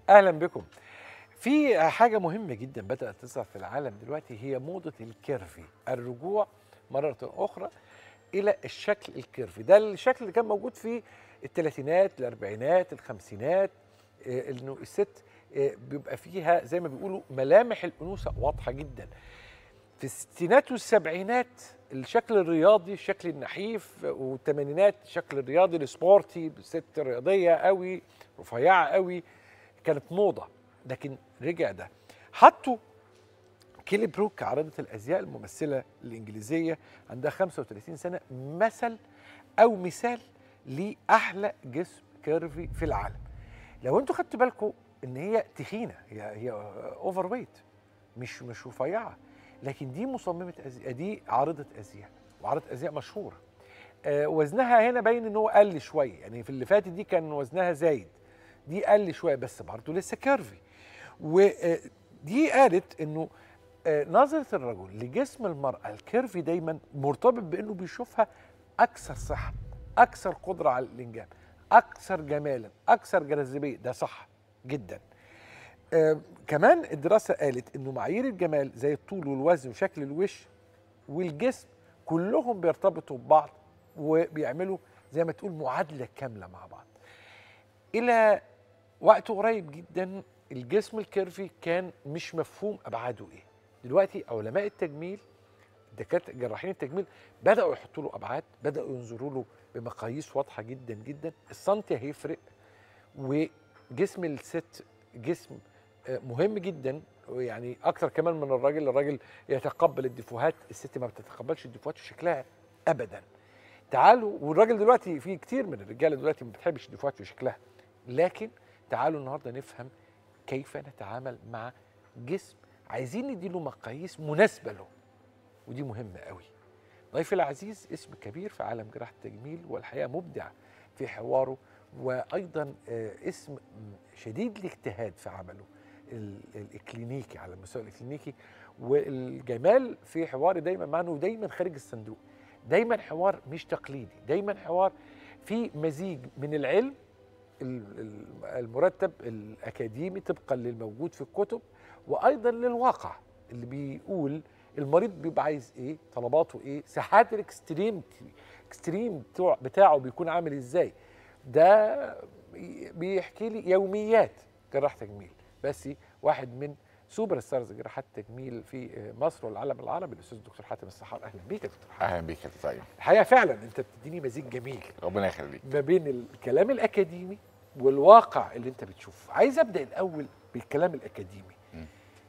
اهلا بكم في حاجه مهمه جدا بدات تظهر في العالم دلوقتي هي موضه الكيرفي الرجوع مره اخرى الى الشكل الكيرفي ده الشكل اللي كان موجود في الثلاثينات الاربعينات الخمسينات آه، انه الست آه، بيبقى فيها زي ما بيقولوا ملامح الانوثه واضحه جدا في الستينات والسبعينات الشكل الرياضي الشكل النحيف والثمانينات الشكل الرياضي السبورتي ست رياضيه قوي رفيعه قوي كانت موضه لكن رجع ده حطوا كيلي بروك عارضة الأزياء الممثلة الإنجليزية عندها 35 سنة مثل أو مثال لأحلى جسم كيرفي في العالم لو انتوا خدتوا بالكم ان هي تخينه هي هي اوفر ويت مش مش رفيعه لكن دي مصممه ازياء دي عارضه ازياء وعارضه ازياء مشهوره آه وزنها هنا باين ان هو قل شويه يعني في اللي فاتت دي كان وزنها زايد دي قل شويه بس برضه لسه كيرفي ودي قالت انه آه، نظره الرجل لجسم المراه الكيرفي دايما مرتبط بانه بيشوفها اكثر صحه اكثر قدره على الانجاب اكثر جمالا اكثر جاذبيه ده صح جدا آه كمان الدراسه قالت انه معايير الجمال زي الطول والوزن وشكل الوش والجسم كلهم بيرتبطوا ببعض وبيعملوا زي ما تقول معادله كامله مع بعض الى وقت قريب جدا الجسم الكيرفي كان مش مفهوم ابعاده ايه دلوقتي علماء التجميل دكاتره جراحين التجميل بداوا يحطوا له ابعاد بداوا ينظروا له بمقاييس واضحه جدا جدا السنتي هيفرق وجسم الست جسم آه، مهم جدا يعني اكتر كمان من الراجل الراجل يتقبل الديفوهات الست ما بتتقبلش الديفوهات في شكلها ابدا تعالوا والراجل دلوقتي في كتير من الرجاله دلوقتي ما بتحبش الديفوهات في شكلها لكن تعالوا النهارده نفهم كيف نتعامل مع جسم عايزين نديله مقاييس مناسبه له ودي مهمه قوي ضيفي العزيز اسم كبير في عالم جراحه التجميل والحقيقه مبدع في حواره وايضا آه، اسم شديد الاجتهاد في عمله ال- الكلينيكي على المستوى الكلينيكي والجمال في حواري دايما معه إنه دايما خارج الصندوق دايما حوار مش تقليدي دايما حوار في مزيج من العلم ال- ال- المرتب الاكاديمي طبقا للموجود في الكتب وايضا للواقع اللي بيقول المريض بيبقى عايز ايه طلباته ايه ساعات الاكستريم اكستريم بتوع بتاعه بيكون عامل ازاي ده بيحكي لي يوميات جراح تجميل بس واحد من سوبر ستارز جراحات التجميل في مصر والعالم العربي الاستاذ الدكتور حاتم السحار اهلا بيك يا دكتور حاتم اهلا بيك يا طيب الحقيقه فعلا انت بتديني مزيج جميل ربنا يخليك ما بين الكلام الاكاديمي والواقع اللي انت بتشوفه عايز ابدا الاول بالكلام الاكاديمي مم.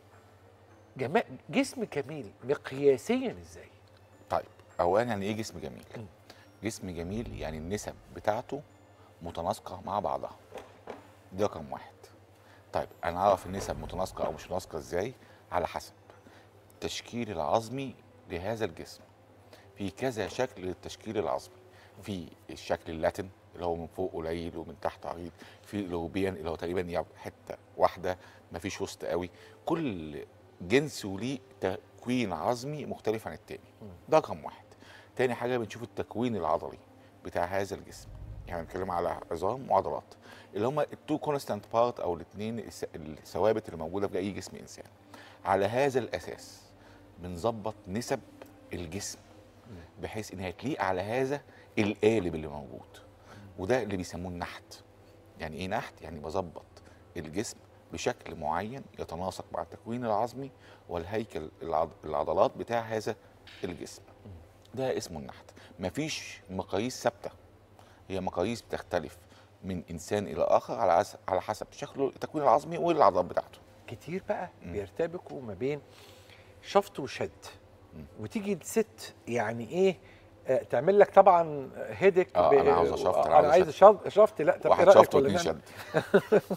جما... جسم جميل مقياسيا ازاي طيب اولا يعني ايه جسم جميل مم. جسم جميل يعني النسب بتاعته متناسقه مع بعضها دي رقم واحد طيب انا اعرف النسب متناسقه او مش متناسقه ازاي على حسب التشكيل العظمي لهذا الجسم في كذا شكل للتشكيل العظمي في الشكل اللاتن اللي هو من فوق قليل ومن تحت عريض في الاوروبيان اللي هو تقريبا يعني حته واحده ما فيش وسط قوي كل جنس وليه تكوين عظمي مختلف عن التاني ده رقم واحد تاني حاجه بنشوف التكوين العضلي بتاع هذا الجسم يعني بنتكلم على عظام وعضلات اللي هم التو كونستانت بارت او الاثنين الثوابت اللي موجوده في اي جسم انسان على هذا الاساس بنظبط نسب الجسم بحيث ان هي تليق على هذا القالب اللي موجود وده اللي بيسموه النحت يعني ايه نحت يعني بظبط الجسم بشكل معين يتناسق مع التكوين العظمي والهيكل العض... العضلات بتاع هذا الجسم ده اسمه النحت مفيش مقاييس ثابته هي مقاييس بتختلف من انسان الى اخر على عس... على حسب شكله التكوين العظمي والعضلات بتاعته كتير بقى مم. بيرتبكوا ما بين شفط وشد مم. وتيجي ست يعني ايه آه، تعمل لك طبعا هيدك آه، أنا عاوزة شفط، أنا انا عاوزة عايز شفط شفط لا طب واحد إيه رأيك شفط ولا واثنين نعمل؟ شد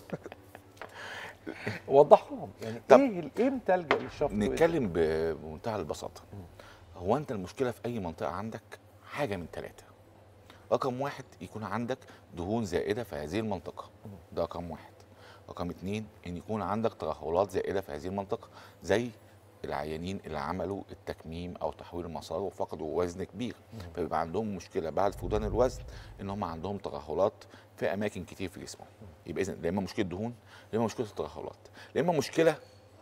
وضح لهم يعني طب ايه ال- امتى الجا للشفط وإيه؟ نتكلم ب- بمنتهى البساطه هو انت المشكله في اي منطقه عندك حاجه من ثلاثه رقم واحد يكون عندك دهون زائده في هذه المنطقه ده رقم واحد رقم اتنين ان يكون عندك ترهلات زائده في هذه المنطقه زي العيانين اللي عملوا التكميم او تحويل المسار وفقدوا وزن كبير فبيبقى عندهم مشكله بعد فقدان الوزن ان هم عندهم ترهلات في اماكن كتير في جسمهم يبقى اذا لا اما مشكله دهون لا اما مشكله ترهلات لا اما مشكله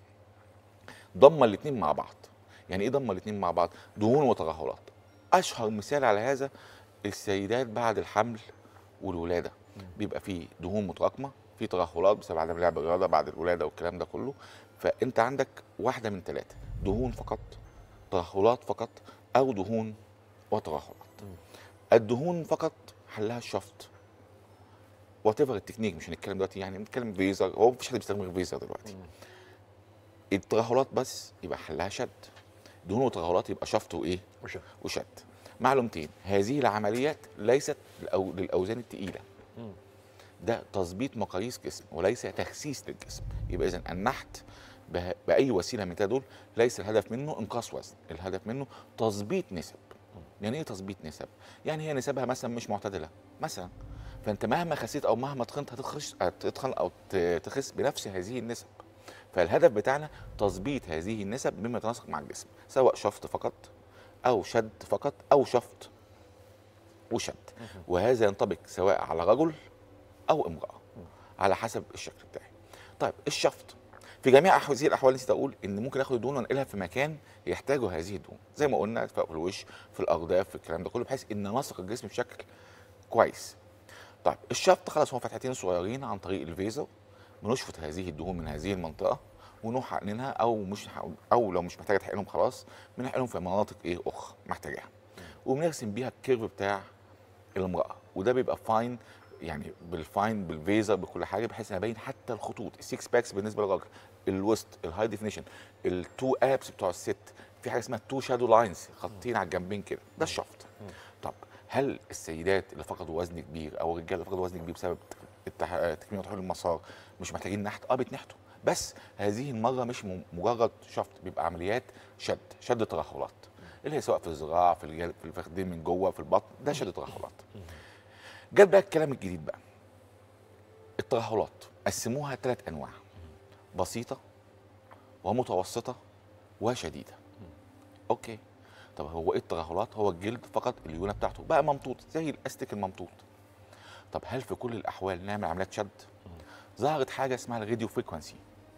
ضم الاثنين مع بعض يعني ايه ضم الاثنين مع بعض دهون وترهلات اشهر مثال على هذا السيدات بعد الحمل والولاده بيبقى فيه دهون متراكمه في ترهلات بسبب عدم لعب الرياضه بعد الولاده والكلام ده كله فانت عندك واحده من ثلاثه دهون فقط ترهلات فقط او دهون وترهلات الدهون فقط حلها الشفط وات ايفر التكنيك مش هنتكلم دلوقتي يعني بنتكلم فيزر هو مفيش حد بيستخدم غير فيزر دلوقتي الترهلات بس يبقى حلها شد دهون وترهلات يبقى شفط وايه مش وشد معلومتين هذه العمليات ليست للأو- للاوزان الثقيله مم. ده تظبيط مقاييس جسم وليس تخسيس للجسم يبقى اذا النحت به- باي وسيله من كده دول ليس الهدف منه انقاص وزن الهدف منه تظبيط نسب يعني ايه تظبيط نسب يعني هي نسبها مثلا مش معتدله مثلا فانت مهما خسيت او مهما تخنت هتخش هتتخن او ت- تخس بنفس هذه النسب فالهدف بتاعنا تظبيط هذه النسب بما يتناسق مع الجسم سواء شفط فقط او شد فقط او شفط وشد وهذا ينطبق سواء على رجل او امراه على حسب الشكل بتاعي طيب الشفط في جميع أحوال هذه الاحوال نسيت اقول ان ممكن اخد الدهون وانقلها في مكان يحتاجه هذه الدهون زي ما قلنا في الوش في الارداف في الكلام ده كله بحيث ان نسق الجسم بشكل كويس طيب الشفط خلاص هو فتحتين صغيرين عن طريق الفيزر بنشفط هذه الدهون من هذه المنطقه ونروح حقنينها او مش او لو مش محتاجه تحقنهم خلاص بنحقنهم في مناطق ايه اخرى محتاجاها وبنرسم بيها الكيرف بتاع المراه وده بيبقى فاين يعني بالفاين بالفيزر بكل حاجه بحيث ان ابين حتى الخطوط السكس باكس بالنسبه للراجل الوسط الهاي ديفينيشن التو ابس بتوع الست في حاجه اسمها تو شادو لاينز خطين على الجنبين كده ده الشفط طب هل السيدات اللي فقدوا وزن كبير او الرجاله اللي فقدوا وزن كبير بسبب التح... تكميم وتحويل المسار مش محتاجين نحت اه بيتنحتوا بس هذه المره مش م- مجرد شفط بيبقى عمليات شد شد ترهلات اللي هي سواء في الذراع في الجل... في الفخذين من جوه في البطن ده شد ترهلات جت بقى الكلام الجديد بقى الترهلات قسموها ثلاث انواع بسيطه ومتوسطه وشديده اوكي طب هو ايه الترهلات هو الجلد فقط الليونه بتاعته بقى ممطوط زي الاستيك الممطوط طب هل في كل الاحوال نعمل عمليات شد ظهرت حاجه اسمها الراديو فريكونسي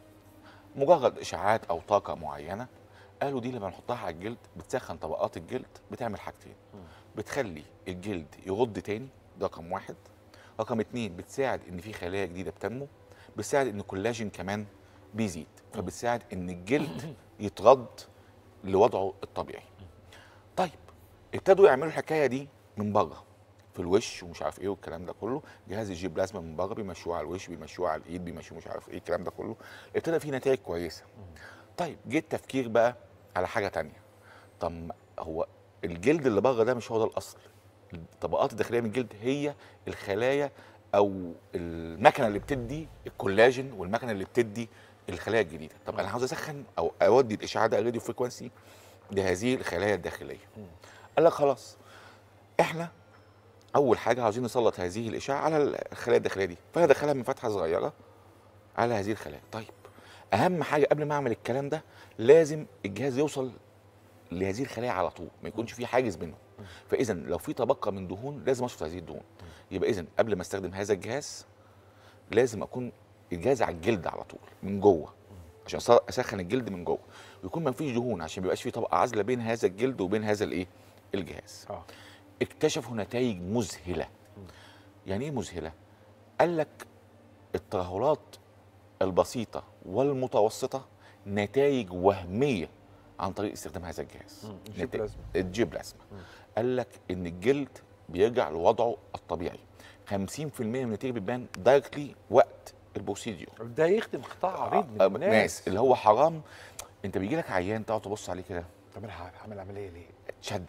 مجرد اشعاعات او طاقه معينه قالوا دي لما نحطها على الجلد بتسخن طبقات الجلد بتعمل حاجتين بتخلي الجلد يرد تاني ده رقم واحد رقم اتنين بتساعد ان في خلايا جديده بتنمو بتساعد ان الكولاجين كمان بيزيد فبتساعد ان الجلد يترد لوضعه الطبيعي طيب ابتدوا يعملوا الحكايه دي من بره في الوش ومش عارف ايه والكلام ده كله جهاز الجي بلازما من بره بيمشوه على الوش بيمشوه على الايد بيمشوه مش عارف ايه الكلام ده كله ابتدى في نتائج كويسه طيب جه التفكير بقى على حاجه تانية طب ما هو الجلد اللي بره ده مش هو ده الاصل الطبقات الداخليه من الجلد هي الخلايا او المكنه اللي بتدي الكولاجين والمكنه اللي بتدي الخلايا الجديده طب انا عاوز اسخن او اودي الاشعاع ده الراديو فريكونسي لهذه الخلايا الداخليه قال لك خلاص احنا اول حاجه عاوزين نسلط هذه الاشعاع على الخلايا الداخليه دي فانا ادخلها من فتحه صغيره على هذه الخلايا طيب اهم حاجه قبل ما اعمل الكلام ده لازم الجهاز يوصل لهذه الخلايا على طول ما يكونش في حاجز بينهم فاذا لو في طبقه من دهون لازم اشفط هذه الدهون يبقى اذا قبل ما استخدم هذا الجهاز لازم اكون الجهاز على الجلد على طول من جوه عشان أص- اسخن الجلد من جوه ويكون ما فيش دهون عشان ما يبقاش في طبقه عازله بين هذا الجلد وبين هذا الايه الجهاز اه اكتشفوا نتائج مذهله يعني ايه مذهله قال لك الترهلات البسيطه والمتوسطه نتائج وهميه عن طريق استخدام هذا الجهاز مم. الجيب نتائج- بلازما. الجيب بلازما قال لك ان الجلد بيرجع لوضعه الطبيعي 50% من النتيجه بتبان دايركتلي وقت البروسيديو ده يخدم قطاع عريض من آه، الناس ناس اللي هو حرام انت بيجي لك عيان تقعد تبص عليه كده طب انا هعمل عمليه ليه؟ شد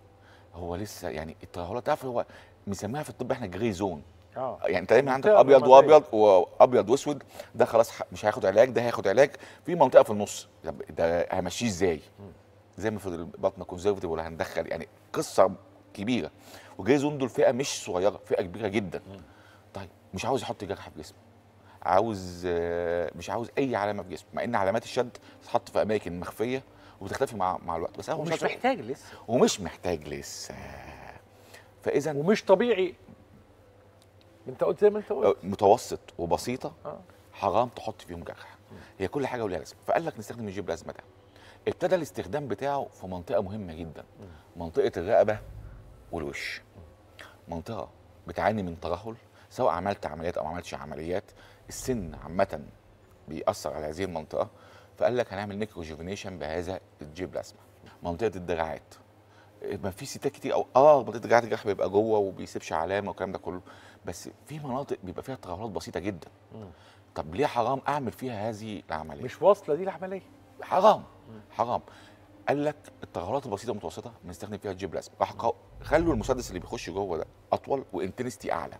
هو لسه يعني الترهلات تعرف هو مسميها في الطب احنا جري زون اه يعني انت دايما عندك منطقة ابيض رمادية. وابيض وابيض واسود ده خلاص ح- مش هياخد علاج ده هياخد علاج في منطقه في النص طب ده همشيه ازاي؟ زي ما في البطن كونزرفتيف ولا هندخل يعني قصه كبيره وجاي زون دول فئه مش صغيره فئه كبيره جدا طيب مش عاوز يحط جرح في جسمه عاوز آه، مش عاوز اي علامه في جسمه مع ان علامات الشد بتتحط في اماكن مخفيه وبتختفي مع مع الوقت بس هو مش, ومش عاوز- محتاج لسه ومش محتاج لسه فاذا ومش طبيعي انت قلت زي ما انت قلت متوسط وبسيطه اه حرام تحط فيهم جرح هي كل حاجه وليها لازمه فقال لك نستخدم الجيب لازمه ده ابتدى الاستخدام بتاعه في منطقه مهمه جدا منطقه الرقبه والوش منطقه بتعاني من ترهل سواء عملت عمليات او ما عملتش عمليات السن عامه بيأثر على هذه المنطقه فقال لك هنعمل نيكروجيفينيشن بهذا الجيب لازمه منطقه الدراعات ما في ستات كتير او اه منطقه الدراعات الجرح بيبقى جوه وبيسيبش علامه والكلام ده كله بس في مناطق بيبقى فيها ترهلات بسيطه جدا طب ليه حرام اعمل فيها هذه العمليه مش واصله دي العمليه حرام حرام قال لك التغيرات البسيطه المتوسطه بنستخدم فيها الجيب لازم راح قا- خلوا المسدس اللي بيخش جوه ده اطول وانتنستي اعلى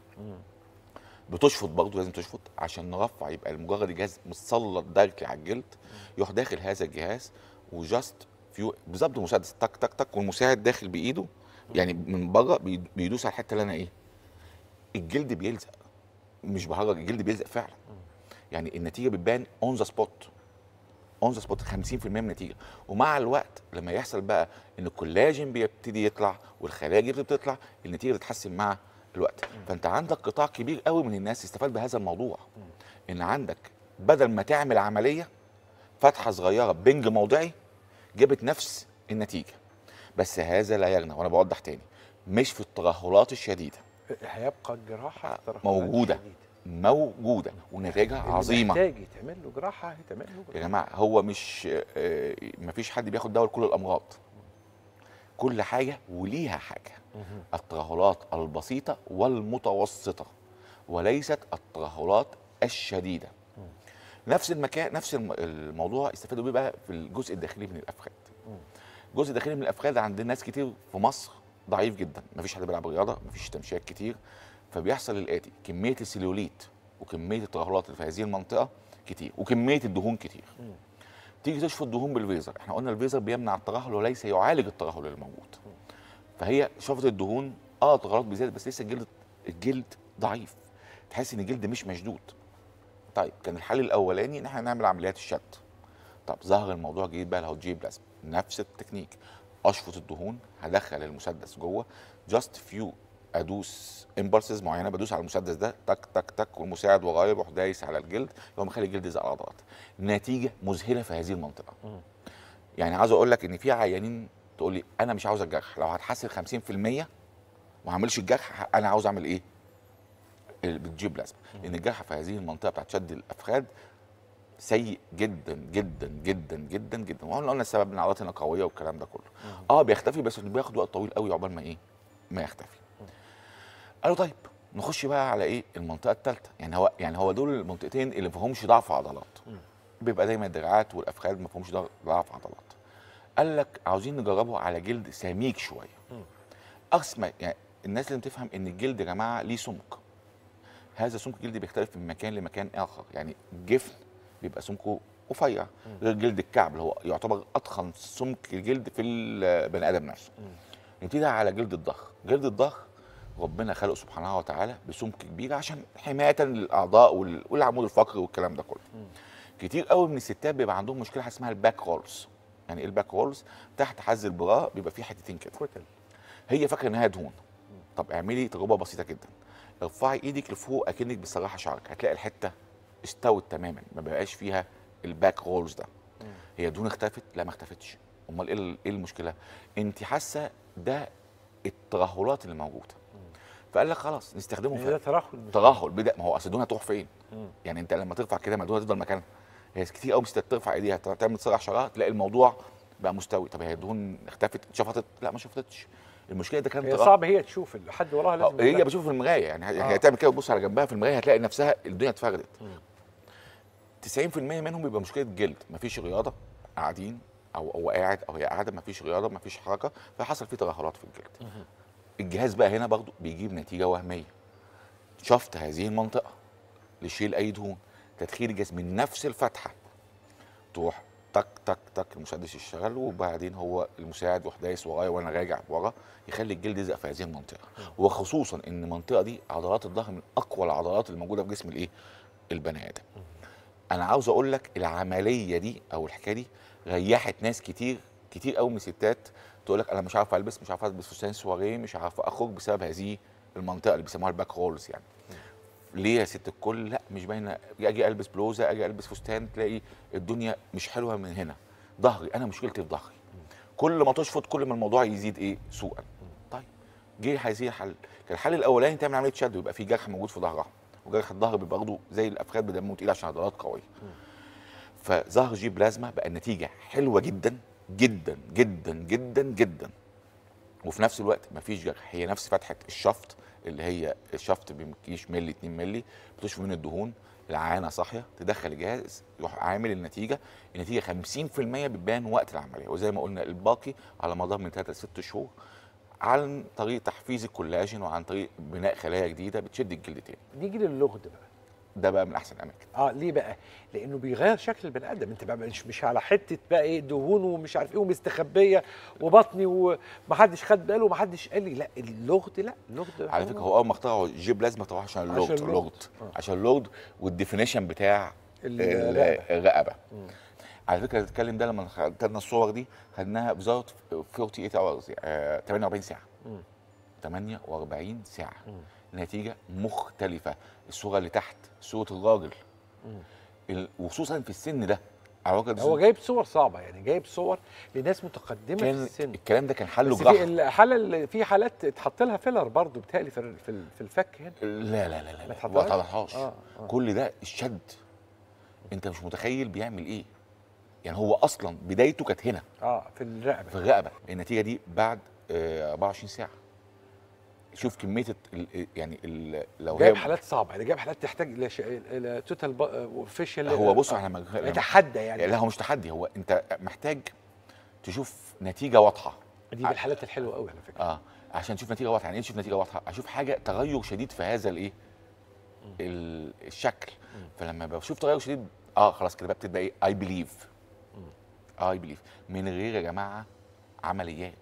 بتشفط برضه لازم تشفط عشان نرفع يبقى مجرد الجهاز مسلط دايركتلي على الجلد يروح داخل هذا الجهاز وجاست فيو بالظبط المسدس تك تك تك والمساعد داخل بايده يعني من بره بي- بيدوس على الحته اللي انا ايه الجلد بيلزق مش بهرج الجلد بيلزق فعلا يعني النتيجه بتبان اون ذا سبوت اون ذا سبوت 50% من النتيجه ومع الوقت لما يحصل بقى ان الكولاجين بيبتدي يطلع والخلايا بتبتدي تطلع النتيجه بتتحسن مع الوقت فانت عندك قطاع كبير قوي من الناس استفاد بهذا الموضوع ان عندك بدل ما تعمل عمليه فتحه صغيره بنج موضعي جابت نفس النتيجه بس هذا لا يغنى وانا بوضح تاني مش في الترهلات الشديده هيبقى الجراحه ترهلات موجودة. شديدة. موجوده ونتائجها اللي عظيمه محتاج يتعمل له جراحه هيتعمل له يا جراحه جماعه هو مش آه، مفيش حد بياخد دواء لكل الامراض كل حاجه وليها حاجه مهم. الترهلات البسيطه والمتوسطه وليست الترهلات الشديده نفس المكان نفس الم- الموضوع استفادوا بيه بقى في الجزء الداخلي من الافخاذ الجزء الداخلي من الافخاذ عند ناس كتير في مصر ضعيف جدا مفيش حد بيلعب رياضه مفيش تمشيات كتير فبيحصل الاتي كميه السيلوليت وكميه الترهلات اللي في هذه المنطقه كتير وكميه الدهون كتير تيجي تشفط دهون بالفيزر احنا قلنا الفيزر بيمنع الترهل وليس يعالج الترهل الموجود فهي شفط الدهون اه ترهلات بزياده بس لسه الجلد الجلد ضعيف تحس ان الجلد مش مشدود طيب كان الحل الاولاني ان احنا نعمل عمليات الشد طب ظهر الموضوع جديد بقى اللي هو الجيب لازم نفس التكنيك اشفط الدهون هدخل المسدس جوه جاست فيو ادوس امبلسز معينه بدوس على المسدس ده تك تك تك والمساعد ورايا يروح دايس على الجلد يقوم مخلي الجلد يزق على العضلات نتيجه مذهله في هذه المنطقه يعني عاوز اقول لك ان في عيانين تقول لي انا مش عاوز الجرح لو هتحسن 50% وما اعملش الجرح انا عاوز اعمل ايه؟ اللي بتجيب لازمه لان الجرح في هذه المنطقه بتاعت شد الافخاذ سيء جدا جدا جدا جدا جدا وقلنا قلنا السبب ان عضلاتنا قويه والكلام ده كله اه بيختفي بس بياخد وقت طويل قوي عقبال ما ايه ما يختفي قالوا طيب نخش بقى على ايه المنطقه الثالثه يعني هو يعني هو دول المنطقتين اللي ما فيهمش ضعف عضلات بيبقى دايما الدراعات والافخاذ ما فيهمش ضعف عضلات قال لك عاوزين نجربه على جلد سميك شويه اسمى يعني الناس لازم تفهم ان الجلد يا جماعه ليه سمك هذا سمك الجلد بيختلف من مكان لمكان اخر يعني الجفن بيبقى سمكه رفيع غير جلد الكعب اللي هو يعتبر اتخن سمك الجلد في البني ادم نفسه نبتدي على جلد الضخ جلد الضخ ربنا خلقه سبحانه وتعالى بسمك كبير عشان حمايه للاعضاء وال- والعمود الفقري والكلام ده كله كتير قوي من الستات بيبقى عندهم مشكله اسمها الباك رولز يعني ايه الباك رولز تحت حز البراء بيبقى فيه حتتين كده كتل هي فاكره انها دهون طب اعملي تجربه بسيطه جدا ارفعي ايدك لفوق اكنك بتسرحي شعرك هتلاقي الحته استوت تماما ما بقاش فيها الباك رولز ده هي دهون اختفت لا ما اختفتش امال ايه ال- ايه المشكله انت حاسه ده الترهلات اللي موجوده فقال لك خلاص نستخدمه يعني في ده ترهل مش- ترهل بدا ما هو اصل الدهون هتروح فين مم. يعني انت لما ترفع كده ما الدهون هتفضل مكانها هي كتير قوي ستات ترفع ايديها تعمل تسرح شعرها تلاقي الموضوع بقى مستوي طب هي الدهون اختفت شفطت لا ما شفتش المشكله ده كان هي ترهل. صعب هي تشوف حد وراها لازم هي يقول بشوف في المرايه يعني هي آه. هي تعمل كده وتبص على جنبها في المرايه هتلاقي نفسها الدنيا اتفردت مم. 90% منهم بيبقى مشكله جلد مفيش رياضه قاعدين او هو قاعد او هي قاعده مفيش رياضه مفيش حركه فحصل فيه ترهلات في الجلد الجهاز بقى هنا برضه بيجيب نتيجه وهميه شفط هذه المنطقه لشيل اي دهون تدخيل الجهاز من نفس الفتحه تروح تك تك تك المسدس يشتغل وبعدين هو المساعد يروح دايس ورايا وانا راجع ورا يخلي الجلد يزق في هذه المنطقه وخصوصا ان المنطقه دي عضلات الظهر من اقوى العضلات اللي موجوده في جسم الايه البني ادم انا عاوز اقول لك العمليه دي او الحكايه دي ريحت ناس كتير كتير قوي من الستات تقول لك انا مش عارفه البس مش عارفه البس فستان سواريه مش عارفه اخرج بسبب هذه المنطقه اللي بيسموها الباك هولز يعني ليه يا ست الكل لا مش باينه اجي البس بلوزه اجي البس فستان تلاقي الدنيا مش حلوه من هنا ظهري انا مشكلتي في ظهري كل ما تشفط كل ما الموضوع يزيد ايه سوءا طيب جه هذه الحل كان الحل الاولاني تعمل عمليه شد ويبقى في جرح موجود في ظهرها وجرح الظهر بيبقى برضه زي الافخاذ بدمه تقيل عشان عضلات قويه فظهر جي بلازما بقى النتيجه حلوه جدا جدا جدا جدا جدا وفي نفس الوقت مفيش جرح هي نفس فتحه الشفط اللي هي الشفط بيمكيش ملي 2 ملي بتشفط من الدهون العانه صاحيه تدخل الجهاز يروح عامل النتيجه النتيجه 50% بتبان وقت العمليه وزي ما قلنا الباقي على مدار من 3 ل 6 شهور عن طريق تحفيز الكولاجين وعن طريق بناء خلايا جديده بتشد الجلد تاني نيجي للغد بقى ده بقى من احسن الاماكن اه ليه بقى؟ لانه بيغير شكل البني ادم انت بقى مش مش على حته بقى ايه دهون ومش عارف ايه ومستخبيه وبطني ومحدش خد باله ومحدش قال لي لا اللغد لا اللغد على فكره هو اول ما اخترعوا جيب لازمه طبعا عشان اللغد عشان اللغد. اللغد آه. عشان اللغد والديفينيشن بتاع ال- الرقبة. الرقبه على فكره الكلام ده لما خدنا الصور دي خدناها بزاويه 48 اورز 48 ساعه مم. 48 ساعه مم. نتيجه مختلفه الصوره اللي تحت صوره الراجل مم. ال- وخصوصا في السن ده على وجه هو جايب صور صعبه يعني جايب صور لناس متقدمه في كان السن الكلام ده كان حله بس في جراحه الحاله اللي في حالات اتحط لها فيلر برضه بتهيألي في ال- في ال- في الفك هنا لا لا لا لا ما ما اتحطهاش؟ اتحطهاش آه، آه. كل ده الشد انت مش متخيل بيعمل ايه يعني هو اصلا بدايته كانت هنا اه في الرقبه في الرقبه النتيجه دي بعد آه، 24 ساعه شوف كميه ال- ال- يعني ال- لو جايب هي حالات صعبه يعني جايب حالات تحتاج الى ش- الى توتال فيشل هو بص احنا لما لما- يتحدى يعني لا هو مش تحدي هو انت محتاج تشوف نتيجه واضحه دي من الحالات الحلوه قوي على فكره اه عشان تشوف نتيجه واضحه يعني ايه تشوف نتيجه واضحه اشوف حاجه تغير شديد في هذا الايه ال- الشكل فلما بشوف تغير شديد اه خلاص كده بقى بتبقى ايه اي بليف اي بليف من غير يا جماعه عمليات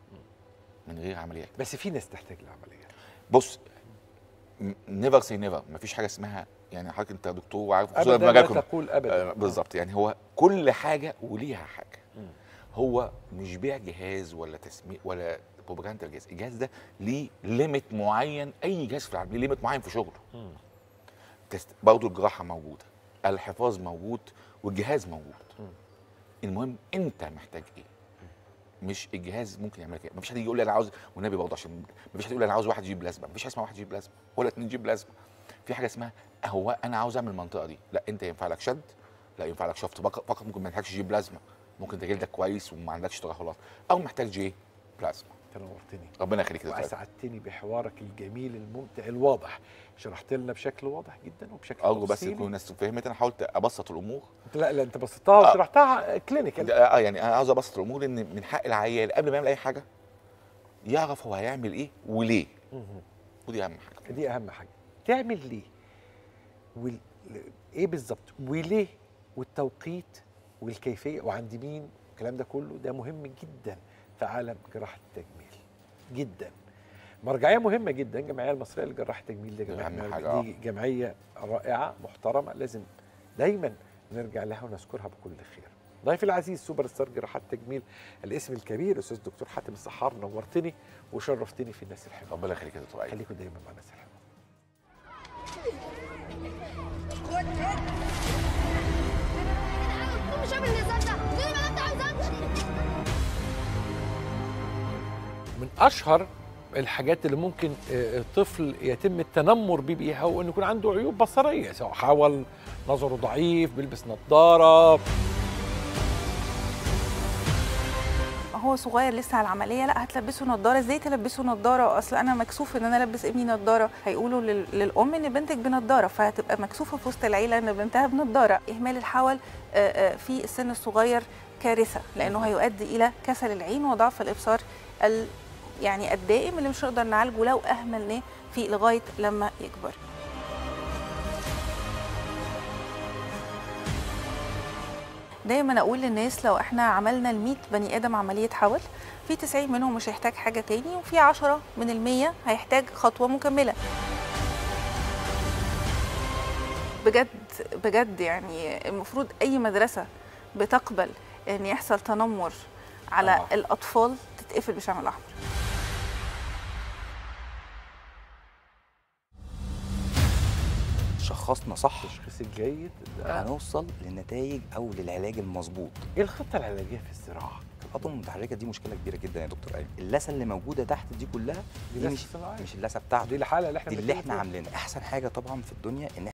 من غير عمليات بس في ناس تحتاج العمليه بص نيفر سي نيفر مفيش حاجه اسمها يعني حضرتك انت دكتور وعارف خصوصاً ابدا في لا مجالكم. تقول ابدا آه، بالظبط يعني هو كل حاجه وليها حاجه مم. هو مش بيع جهاز ولا تسميع ولا بروباجندا الجهاز الجهاز ده ليه ليميت معين اي جهاز في العالم ليه ليميت معين في شغله مم. تست... برضه الجراحه موجوده الحفاظ موجود والجهاز موجود مم. المهم انت محتاج ايه مش الجهاز ممكن يعمل لك ايه مفيش حد يجي يقول لي انا عاوز والنبي برضه عشان مفيش حد يقول لي انا عاوز واحد يجيب لازمه مفيش حاجه اسمها واحد يجيب لازمه ولا اتنين يجيب لازمه في حاجه اسمها هو انا عاوز اعمل المنطقه دي لا انت ينفع لك شد لا ينفع لك شفط فقط فقط ممكن ما ينفعش تجيب لازمه ممكن انت جلدك كويس وما عندكش ترهلات او محتاج جي بلازما تنورتني ربنا يخليك يا دكتور. واسعدتني بحوارك الجميل الممتع الواضح شرحت لنا بشكل واضح جدا وبشكل ارجو بس تفصيلي. تكون الناس فهمت انا حاولت ابسط الامور لا لا انت بسطتها وشرحتها كلينيكال ده- اه يعني انا عاوز ابسط الامور ان من حق العيال قبل ما يعمل اي حاجه يعرف هو هيعمل ايه وليه مهم. ودي اهم حاجه دي اهم حاجه تعمل ليه وال... ايه بالظبط وليه والتوقيت والكيفيه وعند مين الكلام ده كله ده مهم جدا في عالم جراحه التجميل جدا مرجعيه مهمه جدا الجمعيه المصريه لجراحه التجميل دي دي جمعيه أهم حاجة، دي جمعيه رائعه محترمه لازم دايما نرجع لها ونذكرها بكل خير ضيفي العزيز سوبر ستار جراحات التجميل الاسم الكبير الاستاذ دكتور حاتم السحار نورتني وشرفتني في الناس الحلوه ربنا يخليك يا دكتور أيمن. خليكم دايما مع الناس الحلوه مش قابل النظام ده زي ما انت عاوز امشي من اشهر الحاجات اللي ممكن آه، الطفل يتم التنمر بيه بيها هو انه يكون عنده عيوب بصريه سواء حاول نظره ضعيف بيلبس نظاره هو صغير لسه على العمليه لا هتلبسه نظاره ازاي تلبسه نظاره اصل انا مكسوف ان انا البس ابني نظاره هيقولوا لل- للام ان بنتك بنظاره فهتبقى مكسوفه في وسط العيله ان بنتها بنظاره اهمال الحول آه، آه، في السن الصغير كارثه لانه هيؤدي الى كسل العين وضعف الابصار ال يعني الدائم اللي مش هنقدر نعالجه لو اهملناه في لغايه لما يكبر دايما اقول للناس لو احنا عملنا ال 100 بني ادم عمليه حول في 90 منهم مش هيحتاج حاجه تاني وفي 10 من ال 100 هيحتاج خطوه مكمله بجد بجد يعني المفروض اي مدرسه بتقبل ان يحصل تنمر على آه. آه. الاطفال تتقفل بشمع الاحمر شخصنا صح التشخيص الجيد ده هنوصل للنتائج او للعلاج المظبوط ايه الخطه العلاجيه في الزراعه؟ الأطقم المتحركه دي مشكله كبيره جدا يا دكتور ايمن اللثه اللي موجوده تحت دي كلها دي دي لثة مش صناعية. مش اللثه بتاعته دي الحاله اللي احنا دي اللي بنتكلم احنا فيها. عاملينها احسن حاجه طبعا في الدنيا ان